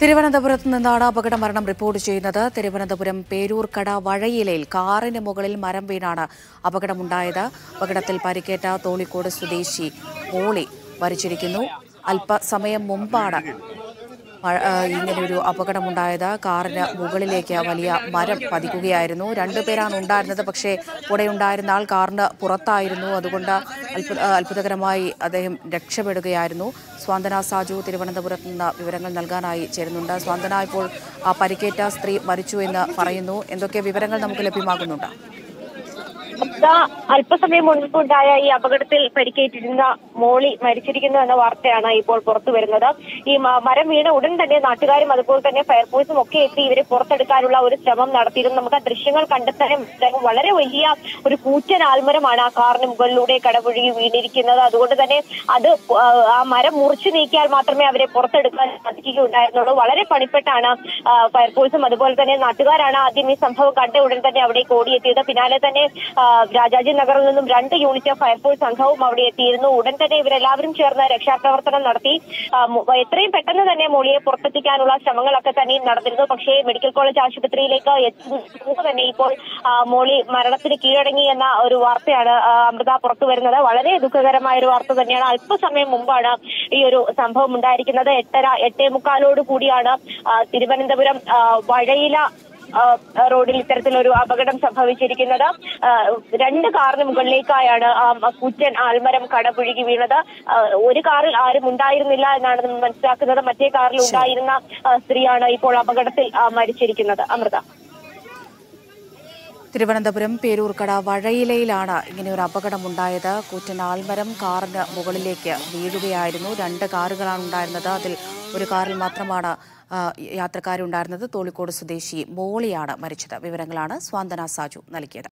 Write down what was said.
തിരുവനന്തപുരത്ത് നിന്നാണ് അപകട മരണം റിപ്പോർട്ട് ചെയ്യുന്നത് തിരുവനന്തപുരം പേരൂർക്കട വഴയിലയിൽ കാറിന് മുകളിൽ മരം വീണാണ് അപകടമുണ്ടായത് അപകടത്തിൽ പരിക്കേറ്റ തോളിക്കോട് സ്വദേശി മോളി മരിച്ചിരിക്കുന്നു അല്പസമയം മുമ്പാണ് മഴ- ആ, ഇങ്ങനെയൊരു അപകടമുണ്ടായത് കാറിന് മുകളിലേക്ക് വലിയ മരം പതിക്കുകയായിരുന്നു രണ്ടുപേരാണ് ഉണ്ടായിരുന്നത് പക്ഷേ കൂടെ ഉണ്ടായിരുന്ന ആൾ കാറിന് പുറത്തായിരുന്നു അതുകൊണ്ട് അത്ഭുത ആ, അത്ഭുതകരമായി അദ്ദേഹം രക്ഷപ്പെടുകയായിരുന്നു സ്വാന്തന സാജു തിരുവനന്തപുരത്ത് നിന്ന് വിവരങ്ങൾ നൽകാനായി ചേരുന്നുണ്ട് സ്വാന്തന ഇപ്പോൾ ആ പരിക്കേറ്റ സ്ത്രീ മരിച്ചു എന്ന് പറയുന്നു എന്തൊക്കെ വിവരങ്ങൾ നമുക്ക് ലഭ്യമാകുന്നുണ്ട് ദാ അല്പസമയം മുൻപുണ്ടായ ഈ അപകടത്തിൽ പരിക്കേറ്റിരുന്ന മോളി മരിച്ചിരിക്കുന്നു എന്ന വാർത്തയാണ് ഇപ്പോൾ പുറത്തു വരുന്നത് ഈ മ- മരം വീണ ഉടൻ തന്നെ നാട്ടുകാരും അതുപോലെ തന്നെ ഫയർഫോഴ്സും ഒക്കെ എത്തി ഇവരെ പുറത്തെടുക്കാനുള്ള ഒരു ശ്രമം നടത്തിയിരുന്നു നമുക്ക് ആ ദൃശ്യങ്ങൾ കണ്ടെത്താനും മനസ്സിലാകും. വളരെ വലിയ ഒരു കൂറ്റൻ ആൽമരമാണ് ആ കാറിന് മുകളിലൂടെ കടപുഴകി വീണിരിക്കുന്നത് അതുകൊണ്ട് തന്നെ അത് ആ, ആ മരം മുറിച്ചു നീക്കിയാൽ മാത്രമേ അവരെ പുറത്തെടുക്കാൻ സാധിക്കുകയുണ്ടായിരുന്നുള്ളൂ വളരെ പണിപ്പെട്ടാണ് ആ, ഫയർഫോഴ്സും അതുപോലെ തന്നെ നാട്ടുകാരാണ് ആദ്യം ഈ സംഭവം കണ്ട ഉടൻ തന്നെ അവിടേക്ക് ഓടിയെത്തിയത് പിന്നാലെ തന്നെ ആ, രാജാജി നഗറിൽ നിന്നും രണ്ട് യൂണിറ്റ് ഫയർഫോഴ്സ് സംഘവും അവിടെ എത്തിയിരുന്നു ഉടൻ തന്നെ ഇവരെല്ലാവരും ചേർന്ന് രക്ഷാപ്രവർത്തനം നടത്തി ആ, മു- എത്രയും പെട്ടെന്ന് തന്നെ മോളിയെ പുറത്തെത്തിക്കാനുള്ള ശ്രമങ്ങളൊക്കെ തന്നെ നടന്നിരുന്നു പക്ഷേ മെഡിക്കൽ കോളേജ് ആശുപത്രിയിലേക്ക് എത്തുന്നത് തന്നെ ഇപ്പോൾ ആ, മോളി മരണത്തിന് കീഴടങ്ങി എന്ന ഒരു വാർത്തയാണ് ആ, അമൃത പുറത്തു വരുന്നത് വളരെ ദുഃഖകരമായ ഒരു വാർത്ത തന്നെയാണ് അല്പസമയം മുമ്പാണ് ഈ ഒരു സംഭവം ഉണ്ടായിരിക്കുന്നത് എട്ടര എട്ടേ മുക്കാലോട് കൂടിയാണ് ആ, തിരുവനന്തപുരം ആ, വഴയില ആ, റോഡിൽ ഇത്തരത്തിലൊരു അപകടം സംഭവിച്ചിരിക്കുന്നത് ആ, രണ്ട് കാറിന് മുകളിലേക്കായാണ് ആ കുറ്റൻ ആൽമരം കടപുഴുകി വീണത് ആ, ഒരു കാറിൽ ആരും ഉണ്ടായിരുന്നില്ല എന്നാണ് നമ്മൾ മനസ്സിലാക്കുന്നത് മറ്റേ കാറിൽ ഉണ്ടായിരുന്ന ആ, സ്ത്രീയാണ് ഇപ്പോൾ അപകടത്തിൽ ആ, മരിച്ചിരിക്കുന്നത് അമൃത തിരുവനന്തപുരം പേരൂർക്കട വഴയിലയിലാണ് ഇങ്ങനെയൊരു അപകടമുണ്ടായത് കൂറ്റൻ ആൽമരം കാറിന് മുകളിലേക്ക് വീഴുകയായിരുന്നു രണ്ട് കാറുകളാണ് ഉണ്ടായിരുന്നത് അതിൽ ഒരു കാറിൽ മാത്രമാണ് ആ, യാത്രക്കാരുണ്ടായിരുന്നത് തോളിക്കോട് സ്വദേശി മോളിയാണ് മരിച്ചത് വിവരങ്ങളാണ് സ്വാന്തന സാജു നൽകിയത്